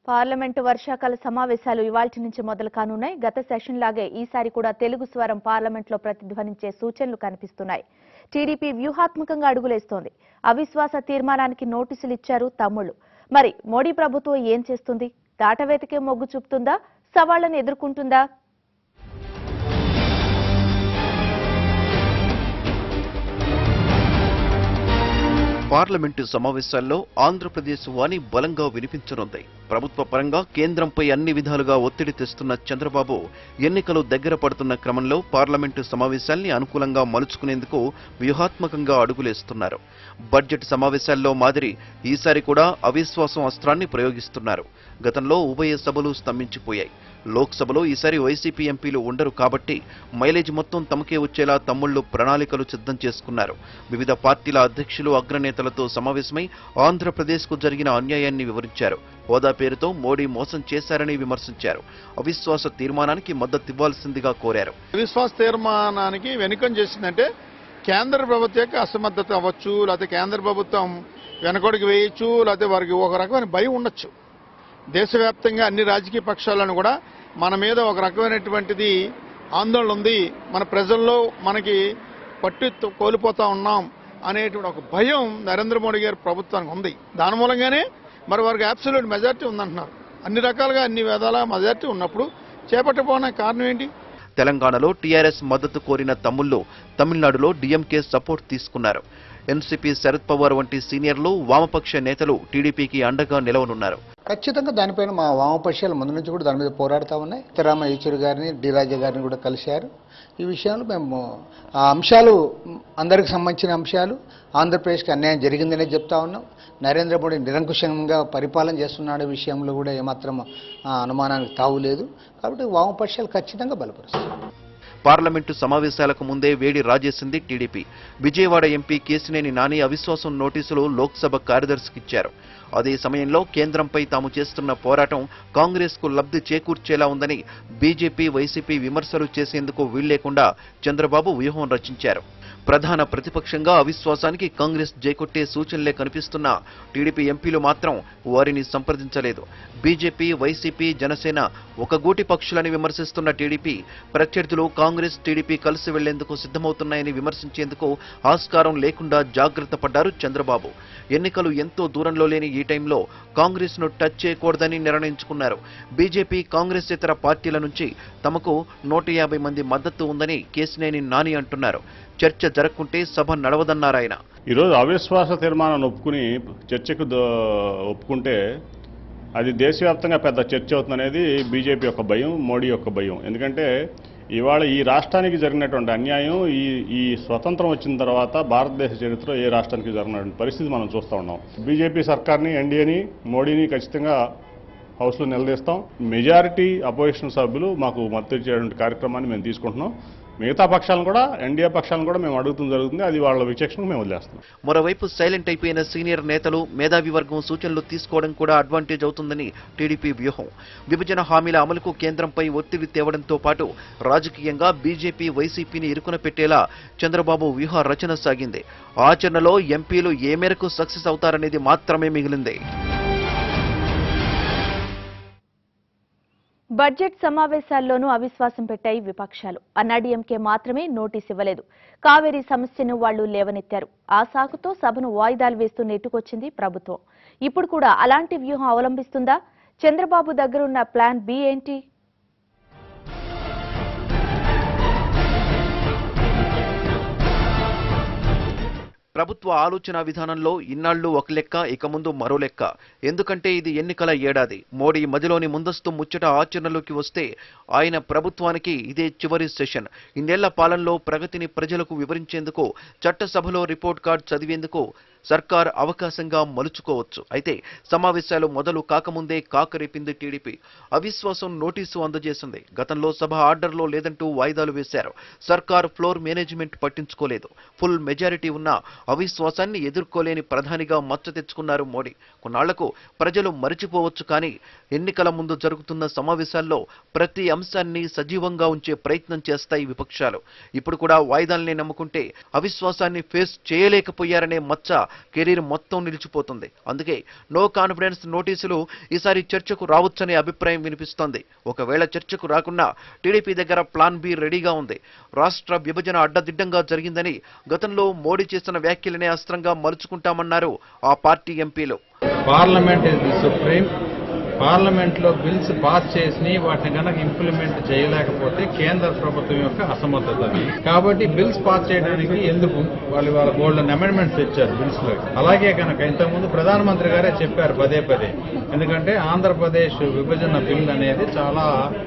Parliament వర్షాకాల సమావేశాలు ఇవాల్టి నుంచి మొదలు కానున్నాయి గత సెషన్ లాగే ఈసారి కూడా తెలుగు స్వరం పార్లమెంట్లో ప్రతిధ్వనించే సూచనలు కనిపిస్తున్నాయి టీడీపీ వ్యూహాత్మకంగా అడుగులేస్తోంది అవిశ్వాస తీర్మానానికి నోటీసులు ఇచ్చారు తమ్ముళ్ళు మరి మోడీ ప్రభుత్వం ఏం చేస్తుంది దాటవేతకే మొగ్గు చూపుతుందా సవాళ్లను ఎదుర్కొంటుందా పార్లమెంటు సమావేశాల్లో ఆంధ్రప్రదేశ్ వాణి బలంగా వినిపించనుంది ప్రభుత్వ పరంగా కేంద్రంపై అన్ని విధాలుగా ఒత్తిడి తెస్తున్న చంద్రబాబు ఎన్నికలు దగ్గర పడుతున్న క్రమంలో పార్లమెంటు సమావేశాల్ని అనుకూలంగా మలుచుకునేందుకు వ్యూహాత్మకంగా అడుగులేస్తున్నారు బడ్జెట్ సమావేశాల్లో మాదిరి ఈసారి కూడా అవిశ్వాసం అస్త్రాన్ని ప్రయోగిస్తున్నారు గతంలో ఉభయ సభలు స్తంభించిపోయాయి లోక్సభలో ఈసారి వైసీపీ ఎంపీలు ఉండరు కాబట్టి మైలేజ్ మొత్తం తమకే వచ్చేలా తమ్ముళ్లు ప్రణాళికలు సిద్ధం చేసుకున్నారు వివిధ పార్టీల అధ్యక్షులు అగ్రనేతలతో సమావేశమై ఆంధ్రప్రదేశ్కు జరిగిన అన్యాయాన్ని వివరించారు హోదా పేరుతో మోడీ మోసం చేశారని విమర్శించారు అవిశ్వాస తీర్మానానికి మద్దతివ్వాల్సిందిగా కోరారు విశ్వాస తీర్మానానికి వెనుకం చేసిందంటే కేంద్ర ప్రభుత్వం యొక్క అసమర్థత అవ్వచ్చు లేకపోతే కేంద్ర ప్రభుత్వం వెనకడికి వేయచ్చు లేకపోతే వారికి ఒక రకమైన భయం ఉండొచ్చు దేశవ్యాప్తంగా అన్ని రాజకీయ పక్షాలను కూడా మన మీద ఒక రకమైనటువంటిది ఆందోళన ఉంది మన ప్రజల్లో మనకి పట్టు కోల్పోతా ఉన్నాం అనేటువంటి ఒక భయం నరేంద్ర మోడీ గారి ప్రభుత్వానికి ఉంది దాని మూలంగానే మరి వారికి అబ్సల్యూట్ మెజార్టీ ఉందంటున్నారు అన్ని రకాలుగా అన్ని విధాల మెజార్టీ ఉన్నప్పుడు చేపట్టకపోవడానికి కారణం ఏంటి తెలంగాణలో టీఆర్ఎస్ మద్దతు కోరిన తమ్ముళ్ళు తమిళనాడులో డీఎంకే సపోర్ట్ తీసుకున్నారు ఎన్సీపీ శరద్ పవార్ వంటి సీనియర్లు వామపక్ష నేతలు టీడీపీకి అండగా నిలవనున్నారు ఖచ్చితంగా దానిపైన మా వామపక్షాలు ముందు నుంచి కూడా దాని మీద పోరాడుతూ ఉన్నాయి సిద్ధరామ యేచూరి గారిని డి రాజా గారిని కూడా కలిశారు ఈ విషయంలో మేము ఆ అంశాలు అందరికి సంబంధించిన అంశాలు ఆంధ్రప్రదేశ్కి అన్యాయం జరిగిందనే చెప్తా ఉన్నాం నరేంద్ర మోడీ నిరంకుశంగా పరిపాలన చేస్తున్నాడు విషయంలో కూడా ఏమాత్రం ఆ, అనుమానానికి తావు లేదు కాబట్టి వామపక్షాలు ఖచ్చితంగా బలపరుస్తాయి పార్లమెంటు సమావేశాలకు ముందే వేడి రాజేసింది టీడీపీ విజయవాడ ఎంపీ కేసినేని నాని అవిశ్వాసం నోటీసులు లోక్సభ కార్యదర్శికిచ్చారు అదే సమయంలో కేంద్రంపై తాము చేస్తున్న పోరాటం కాంగ్రెస్కు లబ్ధి చేకూర్చేలా ఉందని బీజేపీ వైసీపీ విమర్శలు చేసేందుకు వీల్లేకుండా చంద్రబాబు వ్యూహం రచించారు ప్రధాన ప్రతిపక్షంగా అవిశ్వాసానికి కాంగ్రెస్ జైకొట్టే సూచనలే కనిపిస్తున్నా టీడీపీ ఎంపీలు మాత్రం వారిని సంప్రదించలేదు బీజేపీ వైసీపీ జనసేన ఒక గూటి పక్షులని విమర్శిస్తున్న టీడీపీ ప్రత్యర్థులు కాంగ్రెస్ టీడీపీ కలిసి వెళ్లేందుకు సిద్ధమవుతున్నాయని విమర్శించేందుకు ఆస్కారం లేకుండా జాగ్రత్త పడ్డారు చంద్రబాబు ఎన్నికలు ఎంతో దూరంలో లేని ఈ టైంలో కాంగ్రెస్ ను టచ్ చేయకూడదని నిర్ణయించుకున్నారు బీజేపీ కాంగ్రెస్ ఇతర పార్టీల నుంచి తమకు నూట యాభై మంది మద్దతు ఉందని కేసినేని నాని అంటున్నారు చర్చ జరగకుంటే సభ నడవదన్నారాయన ఈరోజు అవిశ్వాస తీర్మానాన్ని ఒప్పుకుని చర్చకు ద- ఒప్పుకుంటే అది దేశవ్యాప్తంగా పెద్ద చర్చ అవుతుందనేది బీజేపీ యొక్క భయం మోడీ యొక్క భయం ఎందుకంటే ఇవాళ ఈ రాష్ట్రానికి జరిగినటువంటి అన్యాయం ఈ ఈ స్వతంత్రం వచ్చిన తర్వాత భారతదేశ చరిత్రలో ఏ రాష్ట్రానికి జరిగినటువంటి పరిస్థితి మనం చూస్తూ ఉన్నాం బీజేపీ సర్కార్ని ఎన్డీఏని మోడీని ఖచ్చితంగా హౌస్లో నిలదీస్తాం మెజారిటీ అపోజిషన్ సభ్యులు మాకు మద్దతు ఇచ్చేటువంటి కార్యక్రమాన్ని మేము తీసుకుంటున్నాం మిగతా పక్షాలను కూడా ఎన్డీఏ పక్షాలను కూడా మేము అడుగుతుంది జరుగుతుంది అది వాళ్ళ విచక్షణకు మేము వదిలేస్తాం మరోవైపు సైలెంట్ అయిపోయిన సీనియర్ నేతలు మేధావి వర్గం సూచనలు తీసుకోవడం కూడా అడ్వాంటేజ్ అవుతుందని టీడీపీ వ్యూహం విభజన హామీల అమలుకు కేంద్రంపై ఒత్తిడి తేవడంతో పాటు రాజకీయంగా బీజేపీ వైసీపీని ఇరుకున పెట్టేలా చంద్రబాబు వ్యూహ రచన సాగింది ఆచరణలో ఎంపీలు ఏ మేరకు సక్సెస్ అవుతారనేది మాత్రమే మిగిలింది బడ్జెట్ సమావేశాల్లోనూ అవిశ్వాసం పెట్టాయి విపక్షాలు అన్నాడీఎంకే మాత్రమే నోటీస్ ఇవ్వలేదు కావేరీ సమస్యను వాళ్లు లేవనెత్తారు ఆ సాకుతో సభను వాయిదాలు వేస్తూ నెట్టుకొచ్చింది ప్రభుత్వం ఇప్పుడు కూడా అలాంటి వ్యూహం అవలంబిస్తుందా చంద్రబాబు దగ్గరున్న ప్లాన్ బి ఏంటి ప్రభుత్వ ఆలోచన విధానంలో ఇన్నాళ్లు ఒక లెక్క ఇక ముందు మరో లెక్క ఎందుకంటే ఇది ఎన్నికల ఏడాది మోడీ మదిలోని ముందస్తు ముచ్చట ఆచరణలోకి వస్తే ఆయన ప్రభుత్వానికి ఇదే చివరి సెషన్ ఇన్నేళ్ల పాలనలో ప్రగతిని ప్రజలకు వివరించేందుకు చట్టసభలో రిపోర్ట్ కార్డ్ చదివేందుకు సర్కార్ అవకాశంగా మలుచుకోవచ్చు అయితే సమావేశాలు మొదలు కాకముందే కాకరేపింది టీడీపీ అవిశ్వాసం నోటీసు అందజేసింది గతంలో సభ ఆర్డర్లో లేదంటూ వాయిదాలు వేశారు సర్కార్ ఫ్లోర్ మేనేజ్మెంట్ పట్టించుకోలేదు ఫుల్ మెజారిటీ ఉన్న అవిశ్వాసాన్ని ఎదుర్కోలేని ప్రధానిగా మచ్చ తెచ్చుకున్నారు మోడీ కొన్నాళ్లకు ప్రజలు మరిచిపోవచ్చు కానీ ఎన్నికల ముందు జరుగుతున్న సమావేశాల్లో ప్రతి అంశాన్ని సజీవంగా ఉంచే ప్రయత్నం చేస్తాయి విపక్షాలు ఇప్పుడు కూడా వాయిదాల్ని నమ్ముకుంటే అవిశ్వాసాన్ని ఫేస్ చేయలేకపోయారనే మచ్చ కెరీర్ మొత్తం నిలిచిపోతుంది అందుకే నో కాన్ఫిడెన్స్ నోటీసులు ఈసారి చర్చకు రావచ్చనే అభిప్రాయం వినిపిస్తోంది ఒకవేళ చర్చకు రాకున్నా టీడీపీ దగ్గర ప్లాన్ బి రెడీగా ఉంది రాష్ట్ర విభజన అడ్డదిడ్డంగా జరిగిందని గతంలో మోడీ చేసిన వ్యాఖ్యలనే అస్త్రంగా మలుచుకుంటామన్నారు ఆ పార్టీ ఎంపీలు parliament is the supreme parliament లో బిల్స్ పాస్ చేసి వాటిని కనుక ఇంప్లిమెంట్ చేయలేకపోతే కేంద్ర ప్రభుత్వం యొక్క అసమర్థత అది. కాబట్టి బిల్స్ పాస్ చేయడానికి ఎందుకు వాళ్ళు వాళ్ళ గోల్డెన్ అమెండ్మెంట్స్ తెచ్చారు బిల్స్ లో అలాగే కనుక ఇంతకుముందు ప్రధానమంత్రి గారే చెప్పారు పదే పదే ఎందుకంటే ఆంధ్రప్రదేశ్ విభజన బిల్ అనేది చాలా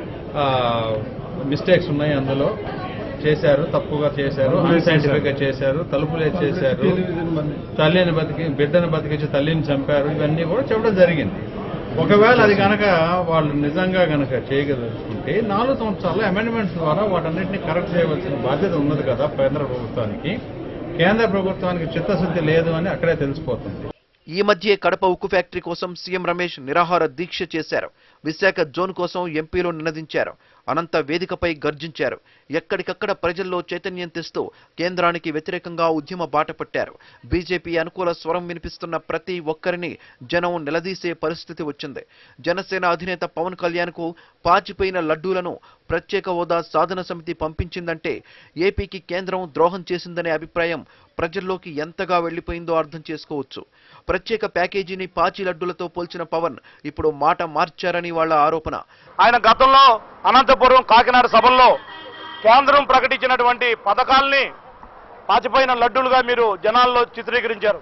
మిస్టేక్స్ ఉన్నాయి అందులో చేశారు తప్పుగా చేశారు అన్సైంటిఫిక్ గా చేశారు తలుపులే చేశారు తల్లిని బతికి బిడ్డను బతికించి తల్లిని చంపారు ఇవన్నీ కూడా చెప్పడం జరిగింది ఒకవేళ అది కనుక వాళ్ళు నిజంగా కనుక చేయగలుగుతుంటే నాలుగు సంవత్సరాల్లో అమెండ్మెంట్స్ ద్వారా వాటన్నిటిని కరెక్ట్ చేయవలసిన బాధ్యత ఉన్నది కదా కేంద్ర ప్రభుత్వానికి కేంద్ర ప్రభుత్వానికి చిత్తశుద్ధి లేదు అని అక్కడే తెలిసిపోతుంది ఈ మధ్యే కడప ఉక్కు ఫ్యాక్టరీ కోసం సీఎం రమేష్ నిరాహార దీక్ష చేశారు విశాఖ జోన్ కోసం ఎంపీలు నినదించారు అనంత వేదికపై గర్జించారు ఎక్కడికక్కడ ప్రజల్లో చైతన్యం తెస్తూ కేంద్రానికి వ్యతిరేకంగా ఉద్యమ బాట పట్టారు బీజేపీ అనుకూల స్వరం వినిపిస్తున్న ప్రతి ఒక్కరిని జనం నిలదీసే పరిస్థితి వచ్చింది జనసేన అధినేత పవన్ కళ్యాణ్కు పాచిపోయిన లడ్డూలను ప్రత్యేక హోదా సాధన సమితి పంపించిందంటే ఏపీకి కేంద్రం ద్రోహం చేసిందనే అభిప్రాయం ప్రజల్లోకి ఎంతగా వెళ్లిపోయిందో అర్థం చేసుకోవచ్చు ప్రత్యేక ప్యాకేజీని పాచి లడ్డూలతో పోల్చిన పవన్ ఇప్పుడు మాట మార్చారని వాళ్ళ ఆరోపణ ఆయన గతంలో అనంతపురం కాకినాడ సభల్లో కేంద్రం ప్రకటించినటువంటి పథకాల్ని పాచిపోయిన లడ్డూలుగా మీరు జనాల్లో చిత్రీకరించారు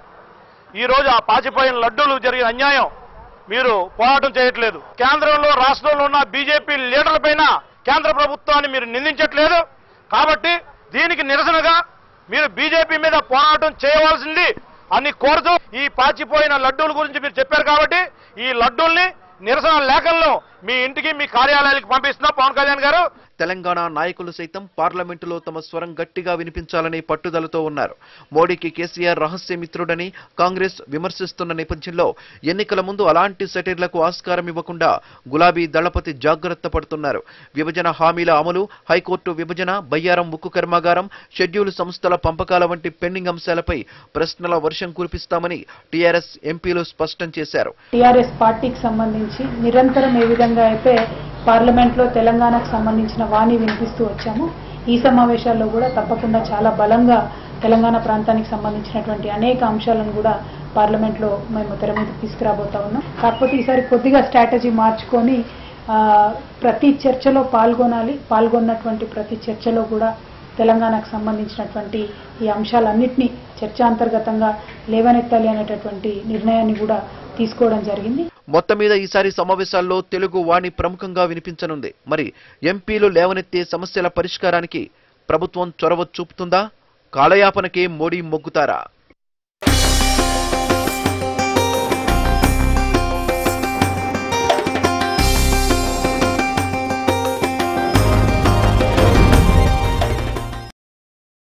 ఈ రోజు ఆ పాచిపోయిన లడ్డూలు జరిగిన అన్యాయం మీరు పోరాటం చేయట్లేదు కేంద్రంలో రాష్ట్రంలో ఉన్న బీజేపీ లీడర్ల పైన కేంద్ర ప్రభుత్వాన్ని మీరు నిందించట్లేదు కాబట్టి దీనికి నిరసనగా మీరు బీజేపీ మీద పోరాటం చేయవలసింది అని కోరుతూ ఈ పాచిపోయిన లడ్డూల గురించి మీరు చెప్పారు కాబట్టి ఈ లడ్డూల్ని నిరసన లేఖలను మీ ఇంటికి మీ కార్యాలయాలకు పంపిస్తున్నాం పవన్ కళ్యాణ్ గారు తెలంగాణ నాయకులు సైతం పార్లమెంటులో తమ స్వరం గట్టిగా వినిపించాలని పట్టుదలతో ఉన్నారు మోడీకి కేసీఆర్ రహస్య మిత్రుడని కాంగ్రెస్ విమర్శిస్తున్న నేపథ్యంలో ఎన్నికల ముందు అలాంటి సెటిర్లకు ఆస్కారం ఇవ్వకుండా గులాబీ దళపతి జాగ్రత్త పడుతున్నారు విభజన హామీల అమలు హైకోర్టు విభజన బయ్యారం ఉక్కు కర్మాగారం షెడ్యూల్ సంస్థల పంపకాల వంటి పెండింగ్ అంశాలపై ప్రశ్నల వర్షం కురిపిస్తామని టీఆర్ఎస్ ఎంపీలు స్పష్టం చేశారు టీఆర్ఎస్ పార్టీకి సంబంధించి నిరంతరం ఏ విధంగా అయితే పార్లమెంట్లో తెలంగాణకు సంబంధించిన వాణి వినిపిస్తూ వచ్చాము ఈ సమావేశాల్లో కూడా తప్పకుండా చాలా బలంగా తెలంగాణ ప్రాంతానికి సంబంధించినటువంటి అనేక అంశాలను కూడా పార్లమెంట్లో మేము తెర మీదకి తీసుకురాబోతా ఉన్నాం కాకపోతే ఈసారి కొద్దిగా స్ట్రాటజీ మార్చుకొని ఆ, ప్రతి చర్చలో పాల్గొనాలి పాల్గొన్నటువంటి ప్రతి చర్చలో కూడా తెలంగాణకు సంబంధించినటువంటి ఈ అంశాలన్నింటినీ చర్చాంతర్గతంగా లేవనెత్తాలి అనేటటువంటి నిర్ణయాన్ని కూడా తీసుకోవడం జరిగింది మొత్తం మీద ఈసారి సమావేశాల్లో తెలుగు వాణి ప్రముఖంగా వినిపించనుంది మరి ఎంపీలు లేవనెత్తే సమస్యల పరిష్కారానికి ప్రభుత్వం చొరవ చూపుతుందా కాలయాపనకే మోడీ మొగ్గుతారా